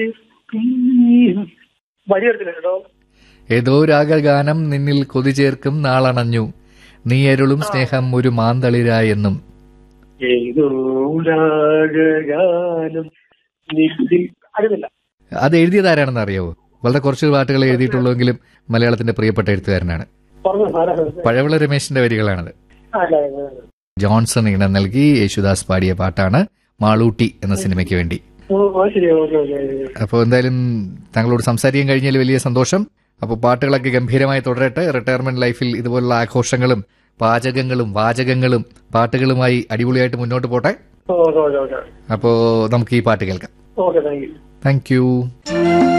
വരിയെടുത്തില്ല കേട്ടോ ഏതോ രാഗഗാനം നിന്നിൽ കൊതി ചേർക്കും നാളണഞ്ഞു നീ അരുളും സ്നേഹം ഒരു മാന്തളിരായെന്നും ഏതോ രാഗഗാനം നിന്നിൽ അറിയില്ല അത് എഴുതിയത് ആരാണെന്ന് അറിയാവോ വളരെ കുറച്ച് പാട്ടുകൾ എഴുതിയിട്ടുള്ളൂവെങ്കിലും മലയാളത്തിന്റെ പ്രിയപ്പെട്ട എഴുത്തുകാരനാണ് പറഞ്ഞു സാറാ പഴവിള രമേശിന്റെ വരികളാണത് അല്ല അല്ല, അല്ല. ജോൺസൺ ഇടം നൽകി യേശുദാസ് പാടിയ പാട്ടാണ് മാളൂട്ടി എന്ന സിനിമയ്ക്ക് വേണ്ടി ഓ ആ ശരി ഓക്കെ ഓക്കെ അപ്പോൾ എന്തായാലും താങ്കളോട് സംസാരിക്കാൻ കഴിഞ്ഞാൽ വലിയ സന്തോഷം അപ്പോൾ പാട്ടുകളൊക്കെ ഗംഭീരമായി തുടരട്ടെ റിട്ടയർമെന്റ് ലൈഫിൽ ഇതുപോലുള്ള ആഘോഷങ്ങളും പാചകങ്ങളും വാചകങ്ങളും പാട്ടുകളുമായി അടിപൊളിയായിട്ട് മുന്നോട്ട് പോട്ടെ ഓക്കെ ഓക്കെ ഓക്കെ അപ്പോൾ നമുക്ക് ഈ പാട്ട് കേൾക്കാം okay thank you thank U